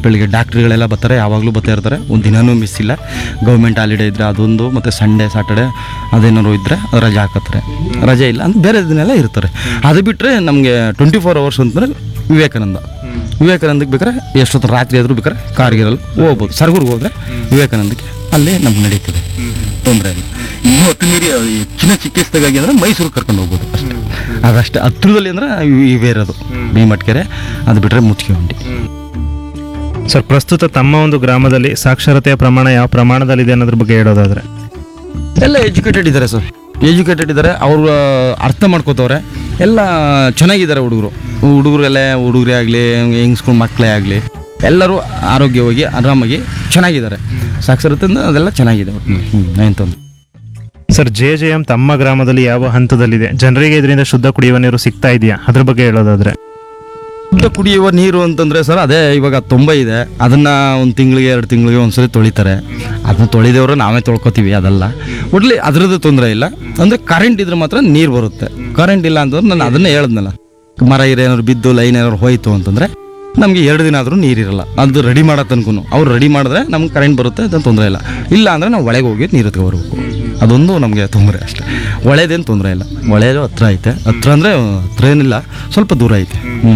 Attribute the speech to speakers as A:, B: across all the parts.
A: ಮಕ್ಕಳಿಗೆ ಡಾಕ್ಟ್ರುಗಳೆಲ್ಲ ಬರ್ತಾರೆ ಯಾವಾಗಲೂ ಬರ್ತಾ ಇರ್ತಾರೆ ಒಂದು ದಿನನೂ ಮಿಸ್ ಇಲ್ಲ ಗೌರ್ಮೆಂಟ್ ಹಾಲಿಡೇ ಇದ್ದರೆ ಅದೊಂದು ಮತ್ತು ಸಂಡೇ ಸಾಟರ್ಡೆ ಅದೇನಾದ್ರು ಇದ್ದರೆ ರಜೆ ಹಾಕತ್ತಾರೆ ರಜೆ ಇಲ್ಲ ಅಂತ ಬೇರೆ ದಿನ ಎಲ್ಲ ಇರ್ತಾರೆ ಅದು ಬಿಟ್ಟರೆ ನಮಗೆ ಟ್ವೆಂಟಿ ಫೋರ್ ಅವರ್ಸ್ ಅಂತಂದರೆ ವಿವೇಕಾನಂದ ವಿವೇಕಾನಂದಕ್ಕೆ ಬೇಕಾದ್ರೆ ಎಷ್ಟೊತ್ತು ರಾತ್ರಿ ಆದರೂ ಬೇಕಾದ್ರೆ ಕಾರ್ಗಿರಲ್ಲಿ ಹೋಗ್ಬೋದು ಸರ್ಗೂರ್ಗೆ ಹೋದರೆ ವಿವೇಕಾನಂದಕ್ಕೆ ಅಲ್ಲೇ ನಮ್ಗೆ ನಡೀತದೆ ತೊಂದರೆ ಇಲ್ಲ ಇನ್ನೂ ಹತ್ತು ಮೀರಿ ಹೆಚ್ಚಿನ ಚಿಕಿತ್ಸೆಗಾಗಿ ಅಂದರೆ ಮೈಸೂರಿಗೆ ಕರ್ಕೊಂಡು ಹೋಗ್ಬೋದು ಅಷ್ಟೇ ಅದಷ್ಟೇ ಹತ್ರದಲ್ಲಿ ಅಂದರೆ ಇವೇ ಇರೋದು ಭೀಮಟ್ಕೆರೆ ಅದು ಬಿಟ್ಟರೆ ಮುಚ್ಚಿಗೆ
B: ಸರ್ ಪ್ರಸ್ತುತ ತಮ್ಮ ಒಂದು ಗ್ರಾಮದಲ್ಲಿ ಸಾಕ್ಷರತೆಯ ಪ್ರಮಾಣ ಯಾವ ಪ್ರಮಾಣದಲ್ಲಿದೆ ಅನ್ನೋದ್ರ ಬಗ್ಗೆ ಹೇಳೋದಾದ್ರೆ
A: ಎಲ್ಲ ಎಜುಕೇಟೆಡ್ ಇದ್ದಾರೆ ಸರ್ ಎಜುಕೇಟೆಡ್ ಇದ್ದಾರೆ ಅವರು ಅರ್ಥ ಮಾಡ್ಕೋತವ್ರೆ ಎಲ್ಲ ಚೆನ್ನಾಗಿದ್ದಾರೆ ಹುಡುಗರು ಹುಡುಗರೆಲ್ಲ ಹುಡುಗರೇ ಆಗಲಿ ಹೆಂಗ್ಸ್ಗಳು ಮಕ್ಕಳೇ ಆಗಲಿ ಎಲ್ಲರೂ ಆರೋಗ್ಯವಾಗಿ ಆರಾಮಾಗಿ ಚೆನ್ನಾಗಿದ್ದಾರೆ ಸಾಕ್ಷರತೆಯಿಂದ ಅದೆಲ್ಲ ಚೆನ್ನಾಗಿದೆ ಹ್ಞೂ ಏನು ತೊಂದರೆ
B: ಸರ್ ಜೆ ಜೆ ಎಂ ತಮ್ಮ ಗ್ರಾಮದಲ್ಲಿ ಯಾವ ಹಂತದಲ್ಲಿದೆ ಜನರಿಗೆ ಇದರಿಂದ ಶುದ್ಧ ಕುಡಿಯುವ ನೀರು ಸಿಗ್ತಾ ಇದೆಯಾ ಅದ್ರ ಬಗ್ಗೆ ಹೇಳೋದಾದ್ರೆ
A: ಶುದ್ಧ ಕುಡಿಯುವ ನೀರು ಅಂತಂದರೆ ಸರ್ ಅದೇ ಇವಾಗ ತುಂಬ ಇದೆ ಅದನ್ನು ಒಂದು ತಿಂಗಳಿಗೆ ಎರಡು ತಿಂಗಳಿಗೆ ಒಂದ್ಸರಿ ತೊಳಿತಾರೆ ಅದನ್ನ ತೊಳಿದೇವ್ರು ನಾವೇ ತೊಳ್ಕೊತೀವಿ ಅದೆಲ್ಲ ಒಟ್ಲಿ ಅದರದ್ದು ತೊಂದರೆ ಇಲ್ಲ ಅಂದರೆ ಕರೆಂಟ್ ಇದ್ರೆ ಮಾತ್ರ ನೀರು ಬರುತ್ತೆ ಕರೆಂಟ್ ಇಲ್ಲ ಅಂತಂದ್ರೆ ನಾನು ಅದನ್ನೇ ಹೇಳಿದ್ನಲ್ಲ ಮರ ಇರ ಏನಾದ್ರು ಬಿದ್ದು ಲೈನ್ ಏನಾದ್ರು ಹೋಯ್ತು ಅಂತಂದರೆ ನಮಗೆ ಎರಡು ದಿನ ಆದರೂ ನೀರಿರಲ್ಲ ಅದು ರೆಡಿ ಮಾಡೋ ತನಕ ಅವ್ರು ರೆಡಿ ಮಾಡಿದ್ರೆ ನಮ್ಗೆ ಕರೆಂಟ್ ಬರುತ್ತೆ ಅದೇನು ತೊಂದರೆ ಇಲ್ಲ ಇಲ್ಲ ಅಂದರೆ ನಾವು ಒಳಗೆ ಹೋಗಿ ನೀರು ಎತ್ಕೊಬರ್ಬೇಕು ಅದೊಂದು ನಮಗೆ ತೊಂದರೆ ಅಷ್ಟೇ ಒಳ್ಳೇದೇನು ತೊಂದರೆ ಇಲ್ಲ ಒಳ್ಳೆಯದು ಹತ್ರ ಐತೆ ಹತ್ರ ಅಂದರೆ ಹತ್ರ ಏನಿಲ್ಲ ಸ್ವಲ್ಪ ದೂರ ಐತೆ ಹ್ಞೂ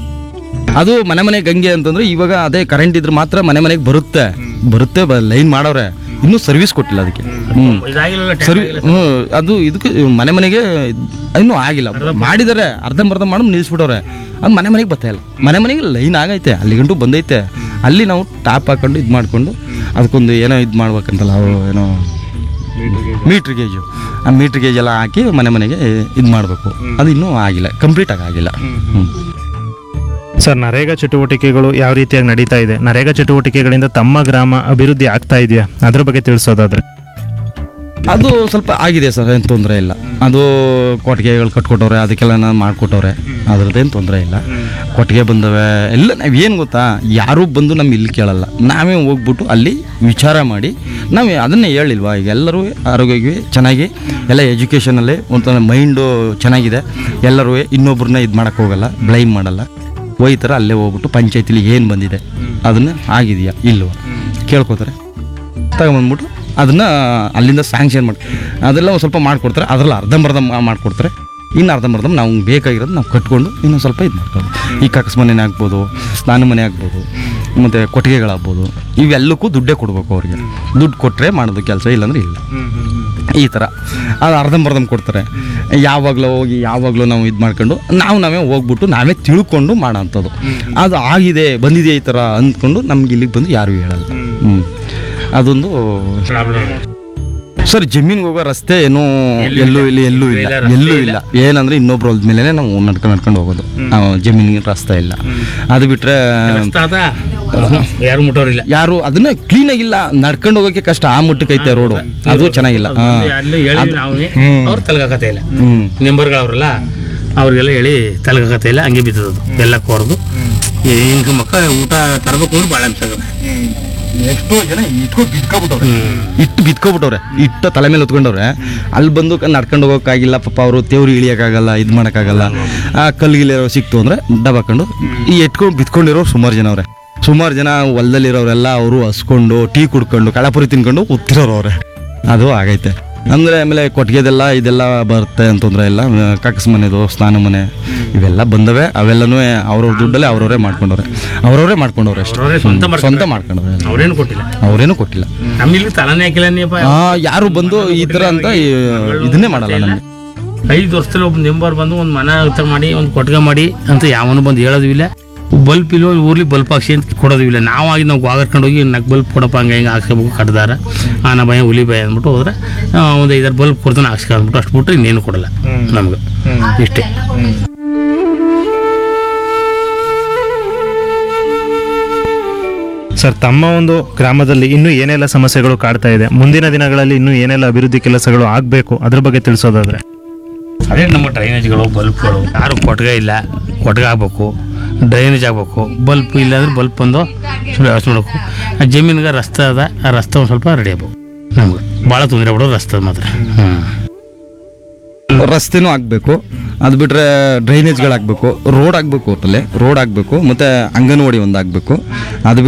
A: ಅದು ಮನೆ ಮನೆ ಗಂಗೆ ಅಂತಂದ್ರೆ ಇವಾಗ ಅದೇ ಕರೆಂಟ್ ಇದ್ರೆ ಮಾತ್ರ ಮನೆ ಮನೆಗೆ ಬರುತ್ತೆ ಬರುತ್ತೆ ಲೈನ್ ಮಾಡವ್ರೆ ಇನ್ನೂ ಸರ್ವಿಸ್ ಕೊಟ್ಟಿಲ್ಲ ಅದಕ್ಕೆ ಹ್ಮ್ ಸರಿ ಹ್ಮ್ ಅದು ಇದಕ್ಕೆ ಮನೆ ಮನೆಗೆ ಇನ್ನೂ ಆಗಿಲ್ಲ ಮಾಡಿದ್ದಾರೆ ಅರ್ಧಂಬರ್ಧ ಮಾಡಿ ನಿಲ್ಲಿಸ್ಬಿಟ್ಟವ್ರೆ ಅದು ಮನೆ ಮನೆಗೆ ಬರ್ತಾ ಇಲ್ಲ ಮನೆ ಮನೆಗೆ ಲೈನ್ ಆಗೈತೆ ಅಲ್ಲಿ ಗಂಟು ಬಂದೈತೆ ಅಲ್ಲಿ ನಾವು ಟಾಪ್ ಹಾಕೊಂಡು ಇದು ಮಾಡ್ಕೊಂಡು ಅದಕ್ಕೊಂದು ಏನೋ ಇದು ಮಾಡ್ಬೇಕಂತಲ್ಲ ಅವರು ಏನೋ ಮೀಟ್ರ್ ಗೇಜು ಆ ಮೀಟ್ರ್ ಗೇಜ್ ಎಲ್ಲ ಹಾಕಿ ಮನೆ ಮನೆಗೆ ಇದು ಮಾಡಬೇಕು ಅದು ಇನ್ನೂ ಆಗಿಲ್ಲ ಕಂಪ್ಲೀಟ್ ಆಗಿ ಆಗಿಲ್ಲ ಹ್ಞೂ
B: ಸರ್ ನರೇಗಾ ಚಟುವಟಿಕೆಗಳು ಯಾವ ರೀತಿಯಾಗಿ ನಡೀತಾ ಇದೆ ನರೇಗಾ ಚಟುವಟಿಕೆಗಳಿಂದ ತಮ್ಮ ಗ್ರಾಮ ಅಭಿವೃದ್ಧಿ ಆಗ್ತಾ ಇದೆಯಾ ಅದ್ರ ಬಗ್ಗೆ ತಿಳಿಸೋದಾದ್ರೆ
A: ಅದು ಸ್ವಲ್ಪ ಆಗಿದೆ ಸರ್ ಏನು ತೊಂದರೆ ಇಲ್ಲ ಅದು ಕೊಟ್ಟಿಗೆಗಳು ಕಟ್ಕೊಟ್ಟವ್ರೆ ಅದಕ್ಕೆಲ್ಲ ನಾನು ಮಾಡಿಕೊಟ್ಟವ್ರೆ ಅದ್ರದ್ದೇನು ತೊಂದರೆ ಇಲ್ಲ ಕೊಟ್ಟಿಗೆ ಬಂದವೆ ಎಲ್ಲ ನಾವು ಏನು ಗೊತ್ತಾ ಯಾರೂ ಬಂದು ನಮ್ಮ ಇಲ್ಲಿ ಕೇಳಲ್ಲ ನಾವೇ ಹೋಗ್ಬಿಟ್ಟು ಅಲ್ಲಿ ವಿಚಾರ ಮಾಡಿ ನಾವು ಅದನ್ನೇ ಹೇಳಿಲ್ವಾ ಈಗ ಎಲ್ಲರೂ ಆರೋಗ್ಯವಾಗಿ ಚೆನ್ನಾಗಿ ಎಲ್ಲ ಎಜುಕೇಷನಲ್ಲಿ ಒಂಥರ ಮೈಂಡು ಚೆನ್ನಾಗಿದೆ ಎಲ್ಲರೂ ಇನ್ನೊಬ್ರನ್ನ ಇದು ಮಾಡೋಕ್ಕೆ ಹೋಗಲ್ಲ ಬ್ಲೈಮ್ ಮಾಡಲ್ಲ ಹೋಯ್ತಾರೆ ಅಲ್ಲೇ ಹೋಗ್ಬಿಟ್ಟು ಪಂಚಾಯತಿಲಿ ಏನು ಬಂದಿದೆ ಅದನ್ನು ಆಗಿದೆಯಾ ಇಲ್ವಾ ಕೇಳ್ಕೊತಾರೆ ತಗೊಂಬಂದ್ಬಿಟ್ಟು ಅದನ್ನು ಅಲ್ಲಿಂದ ಸ್ಯಾಂಕ್ಷನ್ ಮಾಡಿ ಅದೆಲ್ಲ ಒಂದು ಸ್ವಲ್ಪ ಮಾಡಿಕೊಡ್ತಾರೆ ಅದರಲ್ಲಿ ಅರ್ಧಂಬರ್ಧ ಮಾ- ಮಾಡಿಕೊಡ್ತಾರೆ ಇನ್ನು ಅರ್ಧಂಬರ್ಧ ನಾವು ಬೇಕಾಗಿರೋದು ನಾವು ಕಟ್ಕೊಂಡು ಇನ್ನೊಂದು ಸ್ವಲ್ಪ ಇದು ಮಾಡ್ಕೊಂಡು ಈ ಕಕ್ಕಸ್ ಮನೆನೇ ಆಗ್ಬೋದು ಸ್ನಾನ ಮನೆ ಆಗ್ಬೋದು ಮತ್ತು ಕೊಟ್ಟಿಗೆಗಳಾಗ್ಬೋದು ಇವೆಲ್ಲಕ್ಕೂ ದುಡ್ಡೇ ಕೊಡಬೇಕು ಅವ್ರಿಗೆ ದುಡ್ಡು ಕೊಟ್ಟರೆ ಮಾಡೋದು ಕೆಲಸ ಇಲ್ಲಾಂದ್ರೆ ಇಲ್ಲ ಈ ಥರ ಅದು ಅರ್ಧಂಬರ್ಧಂ ಕೊಡ್ತಾರೆ ಯಾವಾಗಲೂ ಹೋಗಿ ಯಾವಾಗಲೂ ನಾವು ಇದು ಮಾಡ್ಕೊಂಡು ನಾವು ನಾವೇ ಹೋಗ್ಬಿಟ್ಟು ನಾವೇ ತಿಳ್ಕೊಂಡು ಮಾಡೋ ಅಂಥದ್ದು ಅದು ಆಗಿದೆ ಬಂದಿದೆ ಈ ಥರ ಅಂದ್ಕೊಂಡು ನಮ್ಗೆ ಇಲ್ಲಿಗೆ ಬಂದು ಯಾರೂ ಹೇಳಲ್ಲ ಹ್ಞೂ ಅದೊಂದು ಸರ್ ಜಮೀನ್ಗೆ ಹೋಗೋ ರಸ್ತೆ ಏನೂ ಎಲ್ಲೂ ಇಲ್ಲಿ ಎಲ್ಲೂ ಇಲ್ಲ ಎಲ್ಲೂ ಇಲ್ಲ ಏನಂದ್ರೆ ಇನ್ನೊಬ್ರು ಹೊಲ್ದ ಮೇಲೆ ನಾವು ನಡ್ಕೊಂಡು ನಡ್ಕೊಂಡು ಹೋಗೋದು ನಾವು ಜಮೀನಿಗೆ ರಸ್ತೆ ಇಲ್ಲ ಅದು ಬಿಟ್ರೆ
C: ಯಾರು ಮುಟ್ಟೋರಿಲ್ಲ
A: ಯಾರು ಅದನ್ನ ಕ್ಲೀನ್ ಆಗಿಲ್ಲ ನಡ್ಕೊಂಡು ಹೋಗೋಕೆ ಕಷ್ಟ ಆ ಮಟ್ಟಕ್ಕೆ ಐತೆ ರೋಡು ಅದು ಚೆನ್ನಾಗಿಲ್ಲ ಹಾ.
C: ಅಲ್ಲಿ ಹೇಳಿ ನಾವೇ
A: ಹ್ಮ್.
C: ಅವ್ರು ತಲೆಗಾಕತ್ತೆ ಇಲ್ಲ
A: ಹ್ಮ್
C: ನಿಂಬರ್ಗಳವ್ರಲ್ಲ ಅವ್ರಿಗೆಲ್ಲ ಹೇಳಿ ತಲೆಗಾಕತ್ತೆ ಇಲ್ಲ ಹಂಗೆ ಬಿದ್ದದು ಎಲ್ಲ ಕೊರ್ದು ಹಿಂಗೆ ಮಕ್ಕ ಊಟ ತರಬೇಕು ಅಂದ್ರೆ ಭಾಳ ಅನ್ಸ
A: ಎಷ್ಟೋ ಜನ ಇಟ್ಕೊ ಬಿದ್ಕೊಬಿಟ್ಟವ್ರೆ ಇಟ್ಟು ಬಿದ್ಕೊಬಿಟ್ಟವ್ರೆ ಇಟ್ಟ ತಲೆ ಮೇಲೆ ಹೊತ್ಕೊಂಡವ್ರೆ ಅಲ್ಲಿ ಬಂದು ಕ- ನಡ್ಕೊಂಡು ಹೋಗೋಕ್ಕಾಗಿಲ್ಲ ಪಾಪ ಅವರು ತೇವ್ರು ಇಳಿಯೋಕ್ಕಾಗಲ್ಲ ಇದು ಮಾಡೋಕ್ಕಾಗಲ್ಲ ಆ ಕಲ್ಲಿಗಿಲಿರೋ ಸಿಕ್ತು ಅಂದರೆ ಡಬಾಕೊಂಡು ಈ ಎಟ್ಕೊಂಡು ಬಿತ್ಕೊಂಡಿರೋರು ಸುಮಾರು ಜನ ಅವ್ರೆ ಸುಮಾರು ಜನ ಹೊಲದಲ್ಲಿರೋರೆಲ್ಲ ಅವರು ಹಸ್ಕೊಂಡು ಟೀ ಕುಡ್ಕೊಂಡು ಕಳಪುರಿ ತಿನ್ಕೊಂಡು ಉತ್ತಿರೋರು ಅವ್ರೆ ಅದು ಆಗೈತೆ ಅಂದರೆ ಆಮೇಲೆ ಕೊಟ್ಟಿಗೆದೆಲ್ಲ ಇದೆಲ್ಲ ಬರುತ್ತೆ ಅಂತಂದ್ರೆ ಎಲ್ಲ ಕಕ್ಕಸ್ ಮನೆದು ಸ್ನಾನ ಮನೆ ಇವೆಲ್ಲ ಬಂದವೆ ಅವೆಲ್ಲನೂ ಅವ್ರವ್ರ ದುಡ್ಡಲ್ಲೇ ಅವ್ರವರೇ ಮಾಡ್ಕೊಂಡವ್ರೆ ಅವ್ರವರೇ ಮಾಡ್ಕೊಂಡವ್ರೆ ಅಷ್ಟೇ
C: ಅವ್ರವ್ರೇ ಸ್ವಂತ
A: ಹ್ಮ್, ಸ್ವಂತ ಮಾಡ್ಕೊಂಡವ್ರೆ ಎಲ್ಲ.
C: ಅವ್ರೇನು ಕೊಟ್ಟಿಲ್ಲ
A: ಅವ್ರೇನು ಕೊಟ್ಟಿಲ್ಲ
C: ನಮ್ಮ ಇಲ್ಲಿ ತಲನೇ ಹಾಕಿಲ್ಲ ನೀಪ್ಪ
A: ಆ, ಯಾರು ಬಂದು ಈ ತರ ಅಂತ ಈ- ಇದನ್ನೇ ಮಾಡಲ್ಲ ನಮ್ಗೆ
C: ಐದು ವರ್ಷದಲ್ಲಿ ಒಬ್ಬ ನಿಂಬರ್ ಬಂದು ಒಂದು ಮನೆ ಹತ್ರ ಮಾಡಿ ಒಂದು ಕೊಟ್ಟಿಗೆ ಮಾಡಿ ಅಂತ ಯಾವನು ಬಂದು ಹೇಳೋದು ಇಲ್ಲ ಬಲ್ಪ್ ಇಲ್ಲೋ ಊರ್ಲಿ ಬಲ್ಪ್ ಹಾಕ್ಸಿ ಅಂತ ಕೊಡೋದು ಇಲ್ಲ ನಾವು ಆಗಿ ನಾವು ಗಾಗರ್ಕೊಂಡು ಹೋಗಿ ನಕ್ ಬಲ್ಪ್ ಕೊಡಪ್ಪ ಹಂಗೆ ಹಿಂಗೆ ಹಾಕ್ಸ್ಕೋಬೇಕು ಕಡ್ದಾರ ಆನ ಭಯ ಹುಲಿ ಭಯ ಅಂದ್ಬಿಟ್ಟು ಹೋದ್ರೆ ಆ, ಒಂದು ಐದಾರು ಬಲ್ಪ್ ಕೊಡ್ತಾನೆ ಹಾಕ್ಸ್ಕೊಂಡ್ಬಿಟ್ಟು ಅಷ್ಟು ಬಿಟ್ರೆ ಇನ್ನೇನು ಕೊಡಲ್ಲ ನಮ್ಗೆ ಇಷ್ಟೇ
B: ಸರ್ ತಮ್ಮ ಒಂದು ಗ್ರಾಮದಲ್ಲಿ ಇನ್ನೂ ಏನೆಲ್ಲ ಸಮಸ್ಯೆಗಳು ಕಾಡ್ತಾ ಇದೆ ಮುಂದಿನ ದಿನಗಳಲ್ಲಿ ಇನ್ನೂ ಏನೆಲ್ಲ ಅಭಿವೃದ್ಧಿ ಕೆಲಸಗಳು ಆಗಬೇಕು ಅದ್ರ ಬಗ್ಗೆ ತಿಳಿಸೋದಾದ್ರೆ
C: ಅದೇ ನಮ್ಮ ಡ್ರೈನೇಜ್ಗಳು ಬಲ್ಪ್ಗಳು ಯಾರು ಕೊಟ್ಟಿಗೆ ಇಲ್ಲ ಕೊಟ್ಟಿಗೆ ಆಗ್ಬೇಕು ಡ್ರೈನೇಜ್ ಆಗಬೇಕು ಬಲ್ಪ್ ಇಲ್ಲಾಂದ್ರೆ ಬಲ್ಪ್ ಬಂದು ಸ್ವಲ್ಪ ವ್ಯವಸ್ಥೆ ಮಾಡಬೇಕು ಆ ಜಮೀನಿಗೆ ರಸ್ತೆ ಅದ ಆ ರಸ್ತೆ ಒಂದು ಸ್ವಲ್ಪ ರೆಡಿ ಆಗ್ಬೇಕು ನಮ್ಗೆ ಭಾಳ ತೊಂದರೆ ಬಿಡೋದು ರಸ್ತೆ ಮಾತ್ರ ಹ್ಞೂ
A: ರಸ್ತೆನೂ ಆಗ್ಬೇಕು ಅದು ಬಿಟ್ರೆ ಡ್ರೈನೇಜ್ಗಳು ಆಗ್ಬೇಕು ರೋಡ್ ಆಗ್ಬೇಕು ಒಟ್ಟಲ್ಲಿ ರೋಡ್ ಆಗ್ಬೇಕು ಮತ್ತೆ ಅಂಗನವಾಡಿ ಒಂದು ಆಗ್ಬೇಕು ಅದು